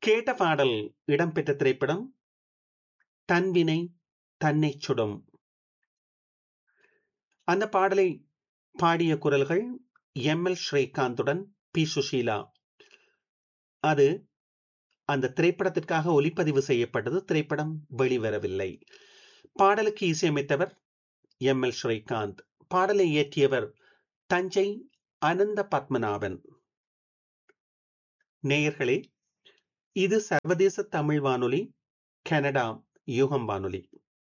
கேட்ட பாடல் இடம்பெற்ற திரைப்படம் தன்வினை தன்னை சுடும் அந்த பாடலை பாடிய குரல்கள் எம் எல் ஸ்ரீகாந்துடன் பி சுஷீலா அது அந்த திரைப்படத்திற்காக ஒலிப்பதிவு செய்யப்பட்டது திரைப்படம் வெளிவரவில்லை பாடலுக்கு இசையமைத்தவர் எம் எல் ஸ்ரீகாந்த் பாடலை இயற்றியவர் தஞ்சை அனந்த பத்மநாபன் நேயர்களே இது சர்வதேச தமிழ் வானொலி கனடா யூகம் வானொலி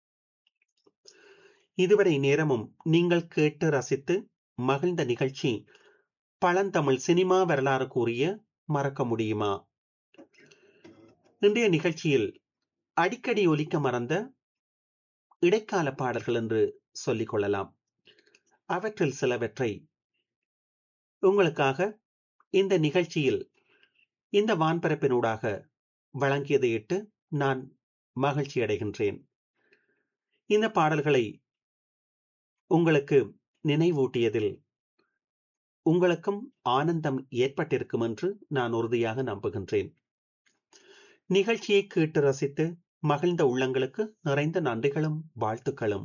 இதுவரை நேரமும் நீங்கள் கேட்டு ரசித்து மகிழ்ந்த நிகழ்ச்சி பழந்தமிழ் சினிமா வரலாறு கூறிய மறக்க முடியுமா இன்றைய நிகழ்ச்சியில் அடிக்கடி ஒலிக்க மறந்த இடைக்கால பாடல்கள் என்று சொல்லிக் கொள்ளலாம் அவற்றில் சிலவற்றை உங்களுக்காக இந்த நிகழ்ச்சியில் இந்த வான்பரப்பினூடாக வழங்கியதை இட்டு நான் மகிழ்ச்சி அடைகின்றேன் இந்த பாடல்களை உங்களுக்கு நினைவூட்டியதில் உங்களுக்கும் ஆனந்தம் ஏற்பட்டிருக்கும் என்று நான் உறுதியாக நம்புகின்றேன் நிகழ்ச்சியை கேட்டு ரசித்து மகிழ்ந்த உள்ளங்களுக்கு நிறைந்த நன்றிகளும் வாழ்த்துக்களும்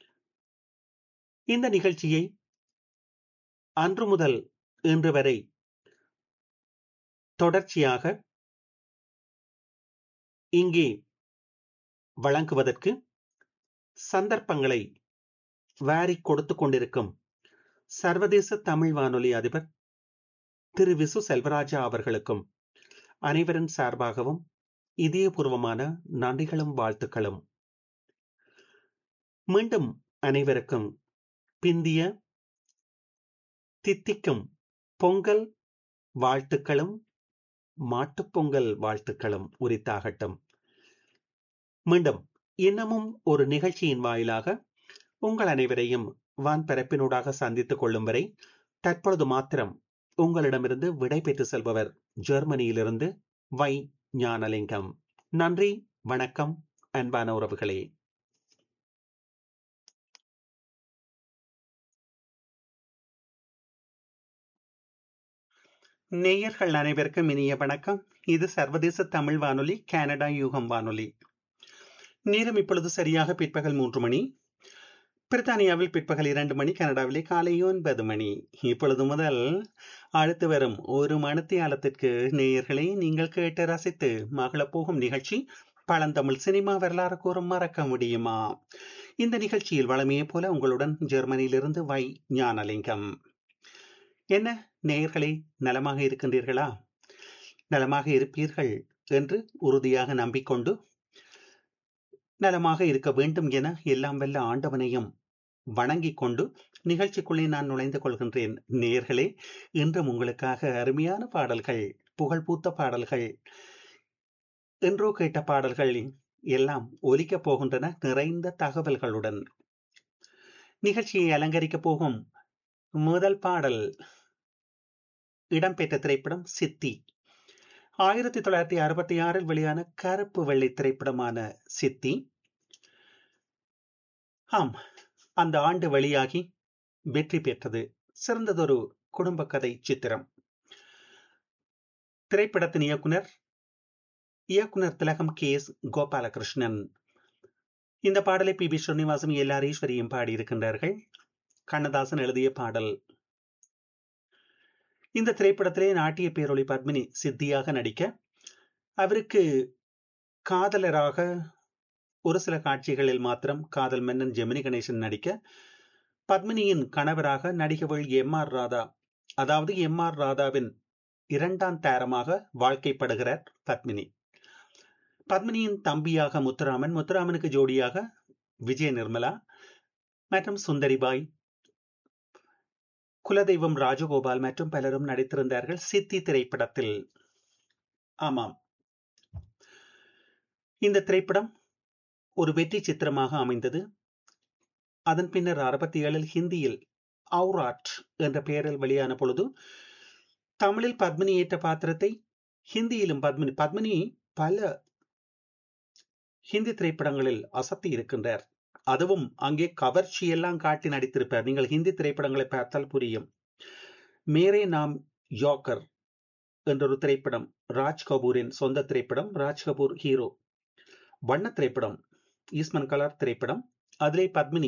இந்த நிகழ்ச்சியை அன்று முதல் இன்று வரை தொடர்ச்சியாக இங்கே வழங்குவதற்கு சந்தர்ப்பங்களை வாரி கொடுத்து கொண்டிருக்கும் சர்வதேச தமிழ் வானொலி அதிபர் திரு விசு செல்வராஜா அவர்களுக்கும் அனைவரின் சார்பாகவும் இதயபூர்வமான நன்றிகளும் வாழ்த்துக்களும் மீண்டும் அனைவருக்கும் பிந்திய தித்திக்கும் பொங்கல் வாழ்த்துக்களும் மாட்டுப்பொங்கல் வாழ்த்துக்களும் உரித்தாகட்டும் மீண்டும் இன்னமும் ஒரு நிகழ்ச்சியின் வாயிலாக உங்கள் அனைவரையும் வான்பரப்பினூடாக சந்தித்துக் கொள்ளும் வரை தற்பொழுது மாத்திரம் உங்களிடமிருந்து விடை பெற்று செல்பவர் ஜெர்மனியிலிருந்து வை ஞானலிங்கம் நன்றி வணக்கம் அன்பான உறவுகளே நேயர்கள் அனைவருக்கும் இனிய வணக்கம் இது சர்வதேச தமிழ் வானொலி கனடா யூகம் வானொலி நேரம் இப்பொழுது சரியாக பிற்பகல் மூன்று மணி பிரித்தானியாவில் பிற்பகல் இரண்டு மணி கனடாவிலே காலை ஒன்பது மணி இப்பொழுது முதல் அடுத்து வரும் ஒரு மணித்தியாலத்திற்கு நேயர்களே நீங்கள் கேட்டு ரசித்து மகள போகும் நிகழ்ச்சி பழந்தமிழ் சினிமா வரலாறு கூறும் மறக்க முடியுமா இந்த நிகழ்ச்சியில் வளமையை போல உங்களுடன் ஜெர்மனியிலிருந்து வை ஞானலிங்கம் என்ன நேயர்களே நலமாக இருக்கின்றீர்களா நலமாக இருப்பீர்கள் என்று உறுதியாக நம்பிக்கொண்டு நலமாக இருக்க வேண்டும் என எல்லாம் வல்ல ஆண்டவனையும் வணங்கிக் கொண்டு நிகழ்ச்சிக்குள்ளே நான் நுழைந்து கொள்கின்றேன் நேர்களே இன்றும் உங்களுக்காக அருமையான பாடல்கள் புகழ்பூத்த பாடல்கள் என்றோ கேட்ட பாடல்கள் எல்லாம் ஒலிக்கப் போகின்றன நிறைந்த தகவல்களுடன் நிகழ்ச்சியை அலங்கரிக்கப் போகும் முதல் பாடல் இடம்பெற்ற திரைப்படம் சித்தி ஆயிரத்தி தொள்ளாயிரத்தி அறுபத்தி ஆறில் வெளியான கருப்பு வெள்ளை திரைப்படமான சித்தி ஆம் அந்த ஆண்டு வெளியாகி வெற்றி பெற்றது சிறந்ததொரு குடும்ப கதை சித்திரம் திரைப்படத்தின் இயக்குனர் இயக்குனர் திலகம் கே எஸ் கோபாலகிருஷ்ணன் இந்த பாடலை பி பி ஸ்ரீனிவாசம் எல் ஈஸ்வரியும் பாடியிருக்கின்றார்கள் கண்ணதாசன் எழுதிய பாடல் இந்த திரைப்படத்திலே நாட்டிய பேரொளி பத்மினி சித்தியாக நடிக்க அவருக்கு காதலராக ஒரு சில காட்சிகளில் மாத்திரம் காதல் மன்னன் ஜெமினி கணேசன் நடிக்க பத்மினியின் கணவராக நடிகவள் எம் ஆர் ராதா அதாவது எம் ஆர் ராதாவின் இரண்டாம் தாரமாக வாழ்க்கைப்படுகிறார் பத்மினி பத்மினியின் தம்பியாக முத்துராமன் முத்துராமனுக்கு ஜோடியாக விஜய நிர்மலா மற்றும் சுந்தரிபாய் குலதெய்வம் ராஜகோபால் மற்றும் பலரும் நடித்திருந்தார்கள் சித்தி திரைப்படத்தில் ஆமாம் இந்த திரைப்படம் ஒரு வெற்றி சித்திரமாக அமைந்தது அதன் பின்னர் அறுபத்தி ஏழில் ஹிந்தியில் அவுராட் என்ற பெயரில் வெளியான பொழுது தமிழில் பத்மினி ஏற்ற பாத்திரத்தை ஹிந்தியிலும் பத்மினி பத்மினி பல ஹிந்தி திரைப்படங்களில் அசத்தி இருக்கின்றார் அதுவும் அங்கே கவர்ச்சி எல்லாம் காட்டி நடித்திருப்பார் நீங்கள் ஹிந்தி திரைப்படங்களை பார்த்தால் புரியும் மேரே நாம் யோக்கர் என்றொரு திரைப்படம் ராஜ் கபூரின் சொந்த திரைப்படம் ராஜ் கபூர் ஹீரோ வண்ண திரைப்படம் ஈஸ்மன் கலர் திரைப்படம் அதிலே பத்மினி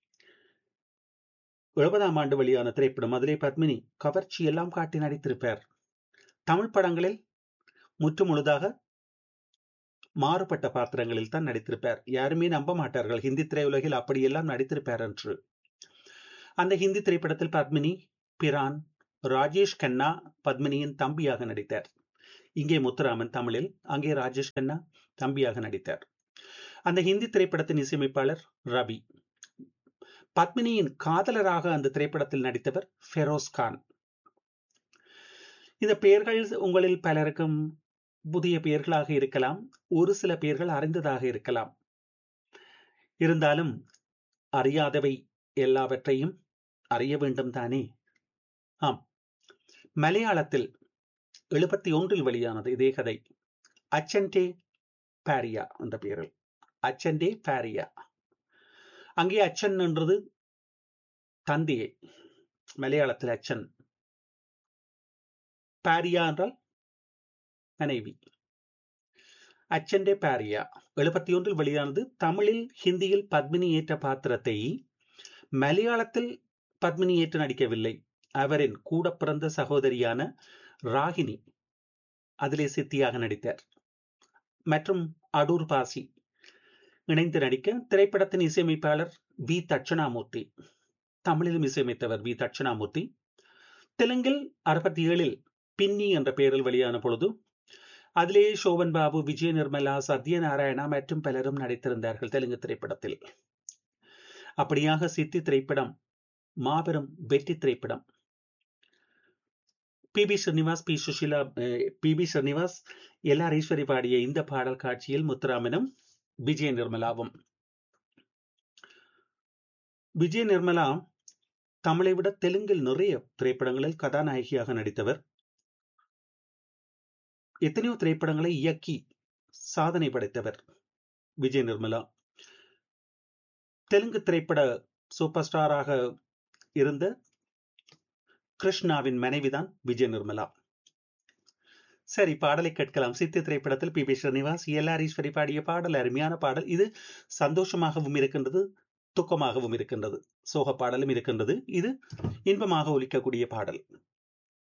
எழுபதாம் ஆண்டு வெளியான திரைப்படம் அதிலே பத்மினி கவர்ச்சி எல்லாம் காட்டி நடித்திருப்பார் தமிழ் படங்களில் முற்று முழுதாக மாறுபட்ட பாத்திரங்களில் தான் நடித்திருப்பார் யாருமே நம்ப மாட்டார்கள் ஹிந்தி திரையுலகில் அப்படியெல்லாம் நடித்திருப்பார் என்று அந்த ஹிந்தி திரைப்படத்தில் பத்மினி பிரான் ராஜேஷ் கண்ணா பத்மினியின் தம்பியாக நடித்தார் இங்கே முத்துராமன் தமிழில் அங்கே ராஜேஷ் கண்ணா தம்பியாக நடித்தார் அந்த ஹிந்தி திரைப்படத்தின் இசையமைப்பாளர் ரவி பத்மினியின் காதலராக அந்த திரைப்படத்தில் நடித்தவர் ஃபெரோஸ் கான் இந்த பெயர்கள் உங்களில் பலருக்கும் புதிய பெயர்களாக இருக்கலாம் ஒரு சில பெயர்கள் அறிந்ததாக இருக்கலாம் இருந்தாலும் அறியாதவை எல்லாவற்றையும் அறிய வேண்டும் தானே ஆம் மலையாளத்தில் எழுபத்தி ஒன்றில் வெளியானது இதே கதை அச்சன்டே பாரியா என்ற பெயரில் அச்சன்டே பாரியா அங்கே அச்சன் என்றது தந்தையை மலையாளத்தில் அச்சன் பாரியா என்றால் மனைவி அச்சன்டே பாரியா எழுபத்தி ஒன்றில் வெளியானது தமிழில் ஹிந்தியில் பத்மினி ஏற்ற பாத்திரத்தை மலையாளத்தில் பத்மினி ஏற்று நடிக்கவில்லை அவரின் கூட பிறந்த சகோதரியான ராகினி அதிலே சித்தியாக நடித்தார் மற்றும் அடூர் பாசி இணைந்து நடிக்க திரைப்படத்தின் இசையமைப்பாளர் வி தட்சணாமூர்த்தி தமிழிலும் இசையமைத்தவர் வி தட்சணாமூர்த்தி தெலுங்கில் அறுபத்தி ஏழில் பின்னி என்ற பெயரில் வெளியான பொழுது அதிலே சோபன் பாபு விஜய நிர்மலா சத்யநாராயணா மற்றும் பலரும் நடித்திருந்தார்கள் தெலுங்கு திரைப்படத்தில் அப்படியாக சித்தி திரைப்படம் மாபெரும் வெற்றி திரைப்படம் P B Srinivas P Susheela P B Srinivas L R Eswari பாடிய இந்த பாடல் காட்சியில் முத்துராமனும் விஜய நிர்மலாவும் விஜய நிர்மலா தமிழை விட தெலுங்கில் நிறைய திரைப்படங்களில் கதாநாயகியாக நடித்தவர் எத்தனையோ திரைப்படங்களை இயக்கி சாதனை படைத்தவர் விஜய் நிர்மலா தெலுங்கு திரைப்பட சூப்பர் ஸ்டாராக இருந்த கிருஷ்ணாவின் மனைவிதான் விஜய் நிர்மலா சரி பாடலை கேட்கலாம் சித்தி திரைப்படத்தில் P B Srinivas L R Eswari பாடிய பாடல் அருமையான பாடல் இது சந்தோஷமாகவும் இருக்கின்றது துக்கமாகவும் இருக்கின்றது சோக பாடலும் இருக்கின்றது இது இன்பமாக ஒலிக்கக்கூடிய பாடல்